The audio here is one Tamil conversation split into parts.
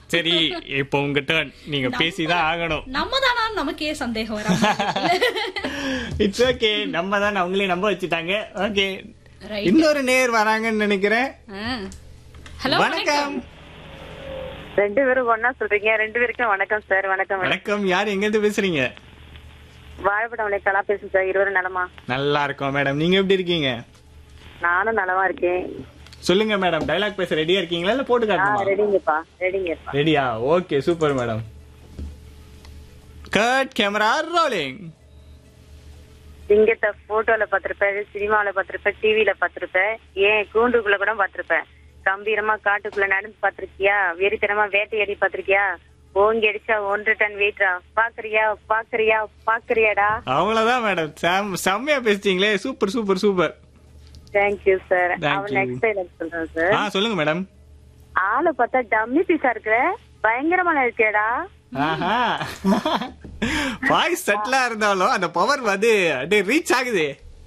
சரி இப்போ உங்க டர்ன் நீங்க பேசிதான் ஆகணும் நம்ம தானா நமக்கே சந்தேகம் வராம இட்ஸ் ஓகே நம்ம தான் அவங்களே நம்ப வச்சுட்டாங்க ஓகே Right. இன்னொரு நேர் வராங்கன்னு நினைக்கிறேன் ஹலோ வணக்கம் ரெண்டு பேரும் ஒன்னா சொல்றீங்க ரெண்டு பேருக்கும் வணக்கம் சார் வணக்கம் வணக்கம் யார் எங்க இருந்து பேசுறீங்க வாழைப்படம் கலா பேசுறேன் சார் இருவரும் நலமா நல்லா இருக்கோம் மேடம் நீங்க எப்படி இருக்கீங்க நானும் நலமா இருக்கேன் சொல்லுங்க மேடம் டைலாக் பேச ரெடியா இருக்கீங்களா இல்ல போட்டு ஆ காட்டுமா ரெடிங்கப்பா ரெடிங்கப்பா ரெடியா okay super madam cut camera rolling சிங்கத்தை போட்டோல பாத்திருப்பேன் சினிமாவில பாத்திருப்பேன் டிவில பாத்திருப்பேன் ஏன் கூண்டுக்குள்ள கூட பாத்திருப்பேன் கம்பீரமா காட்டுக்குள்ள நடந்து பாத்திருக்கியா வெறித்தனமா வேட்டையாடி பாத்திருக்கியா ஓங்கி அடிச்சா ஒன்று டன் வெயிட்ரா பாக்குறியா பாக்குறியா பாக்குறியாடா அவ்வளவுதான் மேடம் செம் செம்மையா பேசிட்டீங்களே super super super thank you sir Thank அவன் you. நெக்ஸ்ட் டைலாக் சொல்றேன் சார் ஆ சொல்லுங்க மேடம் ஆளை பார்த்தா டம்மி பீஸா இருக்கிற பயங்கரமான இருக்கேடா ஆஹா வாய்ஸ் செட்டிலா இருந்தாலும் அந்த பவர் வந்து அப்படியே ரீச் ஆகுது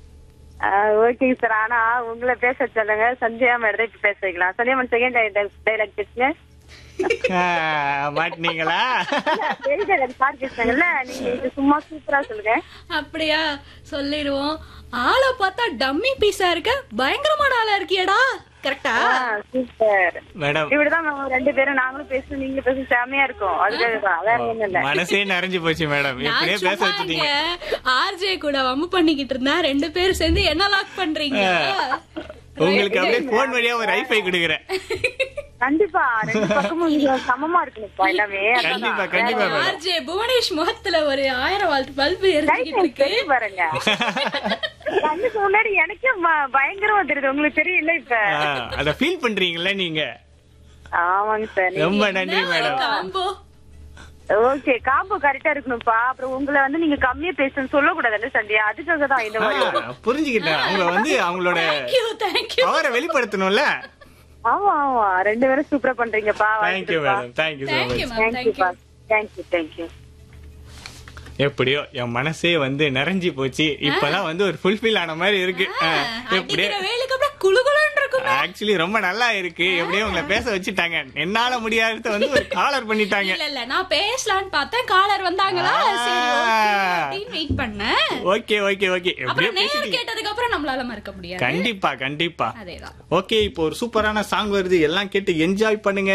ஓகேங்க சார் ஆனா உங்களை பேச சொல்லுங்க சந்தியா மேடம் இப்ப பேச வைக்கலாம் சந்தியா மேடம் செகண்ட் டைலாக் பேசுங்க ஆ, மாட்டினீங்களா பெரிய டைலாக் சார் பேசுனாங்கல்ல நீங்க இது சும்மா சூப்பரா சொல்லுங்க அப்படியா சொல்லிடுவோம் ஆளை பார்த்தா டம்மி பீஸா இருக்க பயங்கரமான ஆளா இருக்கியடா கரெக்டா சூப்பர் மேடம் இப்படிதான் நம்ம ரெண்டு பேரும் நாங்களும் பேசணும் நீங்க பேச செமையா இருக்கும் அதுக்காக தான் வேற ஒண்ணும் இல்ல மனசே நிறைஞ்சு போச்சு மேடம் எப்படியே நான் பேச சும்மா வச்சுட்டீங்க இங்க ஆர்ஜே கூட வம்பு பண்ணிக்கிட்டு இருந்தா ரெண்டு பேரும் சேர்ந்து என்ன லாக் பண்றீங்க உங்களுக்கு அப்படியே போன் வழியா ஒரு ஐஃபை கொடுக்குறேன் கண்டிப்பா ரெண்டு பக்கமும் நீங்க சமமா இருக்கணும்ப்பா எல்லாமே கண்டிப்பா கண்டிப்பா மேடம் ஆர்ஜே புவனேஷ் முகத்துல ஒரு ஆயிரம் வால்ட் பல்பு எரிஞ்சுக்கிட்டு இருக்கு தெரியும் பாருங்க கண்ணுக்கு முன்னாடி எனக்கே ப- பயங்கரமா தெரியுது உங்களுக்கு தெரியல இப்ப ஆ, அத ஃபீல் பண்றீங்கல்ல நீங்க ஆமாங்க சார் ரொம்ப நன்றி மேடம் காம்போ ஓகே காம்போ கரெக்டா இருக்கணும்ப்பா அப்புறம் உங்களை வந்து நீங்க கம்மியா பேசணும்னு சொல்லக்கூடாதுல்ல சந்தியா அதுக்காக தான் இந்த மாதிரி ஆ, புரிஞ்சுக்கிட்டேன் அவங்க வந்து அவங்களோட தேங்க்யூ தேங்க்யூ பவரை வெளிப்படுத்தணும்ல ஆமா ஆமா ரெண்டு பேரும் சூப்பரா பண்றீங்கப்பா thank you madam thank you so thank you much ma'am தேங்க்யூப்பா தேங்க்யூ தேங்க்யூ தேங்க்யூ எப்படியோ என் மனசே வந்து நிறைஞ்சு போச்சு இப்பதான் வந்து ஒரு ஃபுல்ஃபில் ஆன மாதிரி இருக்கு ஆ, எப்படியோ அடிக்கிற வேலைக்கு அப்புறம் குளுகுலுன்னு இருக்கும் ஆக்சுவலி ரொம்ப நல்லா இருக்கு எப்படியோ உங்களை பேச வச்சுட்டாங்க என்னால முடியாதத வந்து ஒரு காலர் பண்ணிட்டாங்க இல்ல இல்ல நான் பேசலாம்னு பார்த்தேன் காலர் வந்தாங்களா சரி ஆ. அப்படின்னு வெயிட் பண்ணேன் ஓகே ஓகே ஓகே எப்படியோ அப்புறம் நேர் பேசிட்டீங்க கேட்டதுக்கு அப்புறம் நம்மளால மறக்க முடியாது கண்டிப்பா கண்டிப்பா அதேதான் ஓகே இப்போ ஒரு சூப்பரான சாங் வருது எல்லாம் கேட்டு என்ஜாய் பண்ணுங்க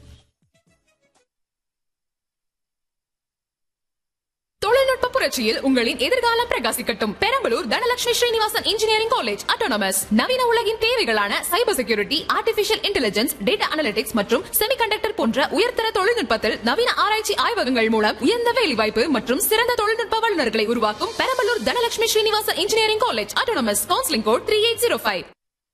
தொழில்நுட்ப புரட்சியில் உங்களின் எதிர்காலம் பிரகாசிக்கட்டும் Perambalur Dhanalakshmi Srinivasan engineering college autonomous நவீன உலகின் தேவைகளான cyber security artificial intelligence data analytics மற்றும் செமிகண்டக்டர் போன்ற உயர்தர தொழில்நுட்பத்தில் நவீன ஆராய்ச்சி ஆய்வகங்கள் மூலம் உயர்ந்த வேலைவாய்ப்பு மற்றும் சிறந்த தொழில்நுட்ப வல்லுநர்களை உருவாக்கும் Perambalur Dhanalakshmi Srinivasan engineering college autonomous counselling code three eight zero five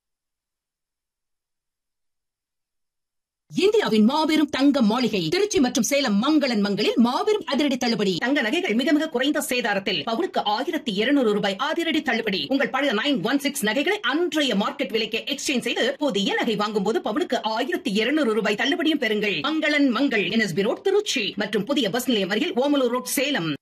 இந்தியாவின் மாபெரும் தங்க மாளிகை திருச்சி மற்றும் சேலம் மங்களன் மங்களில் மாபெரும் அதிரடி தள்ளுபடி தங்க நகைகள் மிக மிக குறைந்த சேதாரத்தில் பவுனுக்கு ஆயிரத்தி இருநூறு ரூபாய் அதிரடி தள்ளுபடி உங்கள் பழைய நைன் ஒன் சிக்ஸ் நகைகளை அன்றைய மார்க்கெட் விலைக்கு எக்ஸ்சேஞ்ச் செய்து புதிய நகை வாங்கும் போது பவுனுக்கு ஆயிரத்தி இருநூறு ரூபாய் தள்ளுபடியும் பெறுங்கள் மங்களன் மங்கள் என்எஸ்பி ரோட் திருச்சி மற்றும் புதிய பஸ் நிலையம் அருகில் ஓமலூர் ரோட் சேலம்